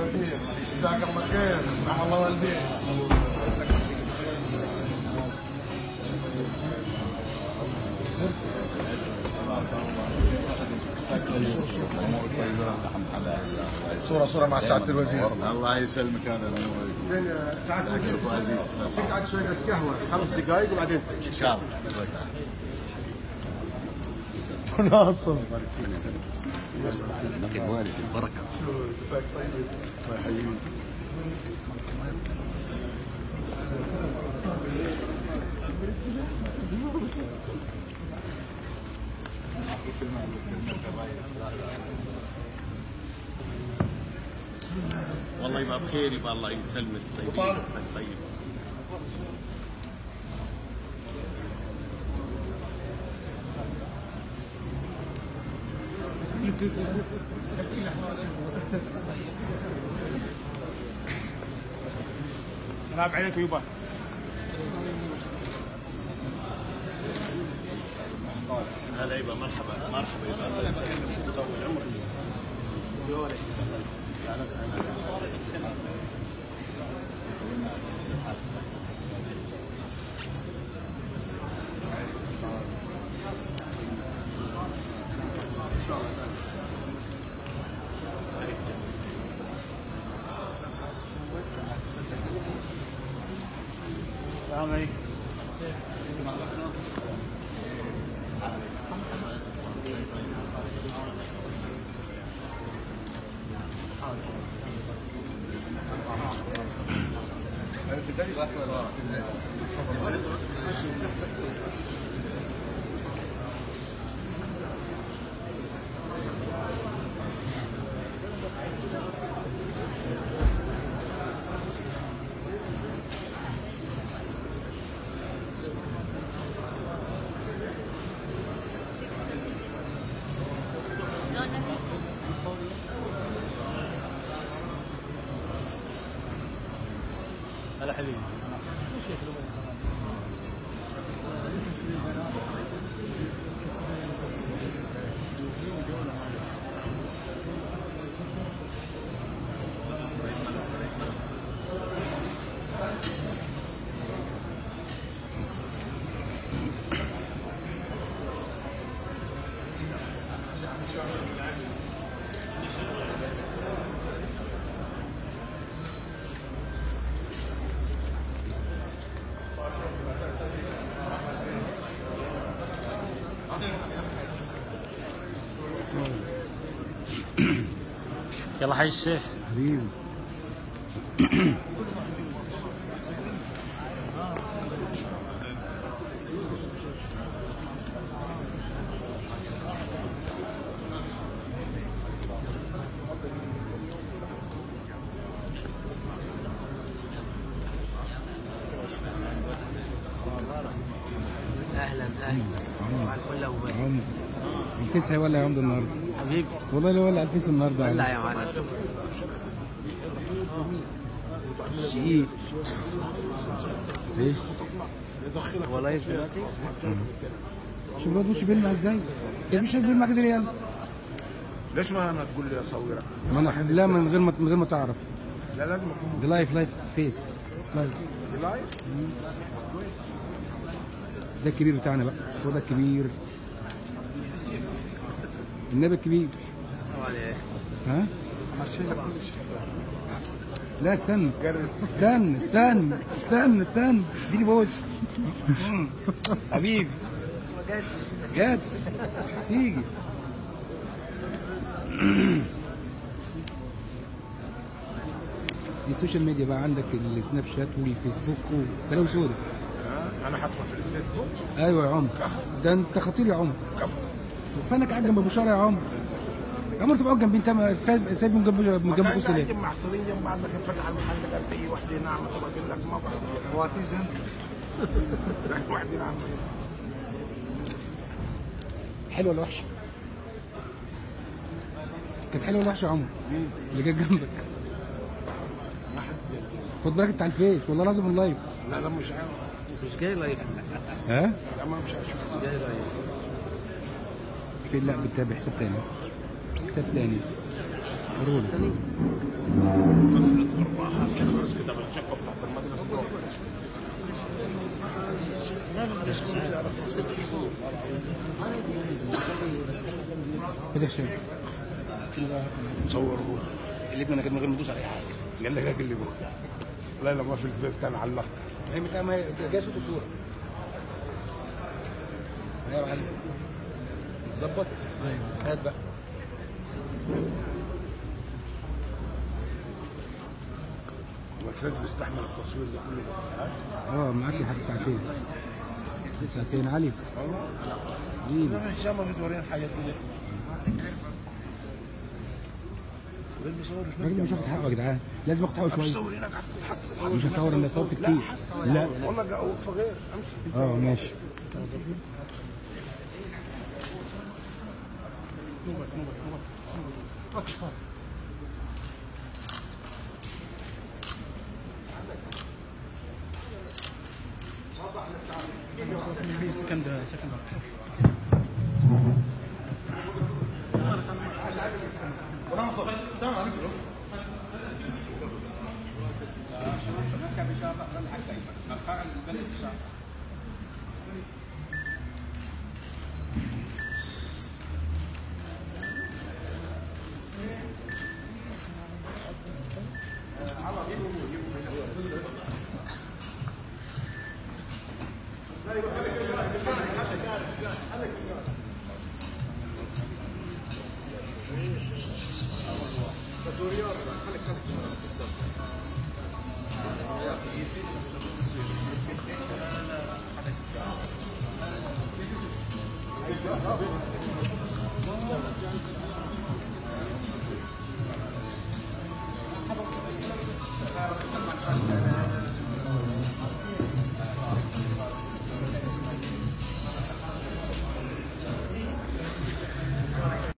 الوزير جزاك الله خير رحم الله والديك صورة صورة مع سعادة الوزير الله يسلمك هذا زين سعادة الوزير تقعد شوي بس قهوة خمس دقائق وبعدين ان شاء الله ناصر نقي والد البركه جزاك طيب الله يحييك والله يبقى بخير يبقى الله يسلمك طيبين عساك طيب السلام عليكم يبا هلا يبقى مرحبا مرحبا يبقى الله يسلمك يطول عمرك السلام عليكم هلا حبيبي يلا حي الشيخ حبيبي اهلا اهلا مع الفل ابو بس عمر الفيس هيولع يا عمر النهارده حبيبي والله لا ولع الفيس النهارده يا لا عمر. يا معلم شقيق ايش هو لايف دلوقتي شوف الواد وشه بيلمع ازاي انت مش بيلمع كده ليه يلا ليش ما انا تقول لي اصورك؟ ما انا لا من غير ما من غير ما تعرف لا لازم اكون ده لايف لايف فيس لايف لايف ده الكبير بتاعنا بقى هو ده الكبير النبي الكبير هو عليك ها ماشي لك كل شيء لا استنى قرب استنى استنى استنى استنى اديني بوز حبيبي ما جاتش جات تيجي دي السوشيال ميديا بقى عندك السناب شات والفيسبوك وكلام سوري انا حدخل في الفيسبوك ايوه يا عمر ده انت خطير يا عمر كفو فانك قاعد جنب ابو شارع يا عمر يا عمر تبقى جنبي انت ما- فا- سايب من جنب من جنب بوس ليه؟ قاعدين محصورين جنب بعض لكن فتح المحل قال تيجي وحده نعم تبقى تقول لك ما بعرف هو في جنب وحده نعم حلوه ولا وحشه؟ كانت حلوه ولا وحشه يا عمر؟ اللي جت جنبك خد بالك بتاع الفيس والله لازم اللايف لا لا مش عارف مش جاي لايف ها؟ لا ما مش هشوف جاي لايف في لا بتتابع حساب تاني حساب تاني رولي الثاني مفلت بالراحه يخرج كده من الشقه بتاعت المدرسه كده يا هشام صوره اللي ابننا كده من غير ما ندوس على اي حاجه قال لك اقلبه لا لا ما في الفيس كان علقت هي بتاع ما جاي صوت وصوره يا معلم ظبط هات بقى والفيس بيستحمل التصوير ده كله بس اه معاك لحد ساعتين ساعتين علي حبيبي هشام ما بتورينا الحاجات دي الراجل مش واخد حقه يا جدعان لازم اخد حقه شويه صور هناك حس حس مش هصور الا صورت كتير لا والله قا- وقفه غير امشي اه ماشي سكند سكند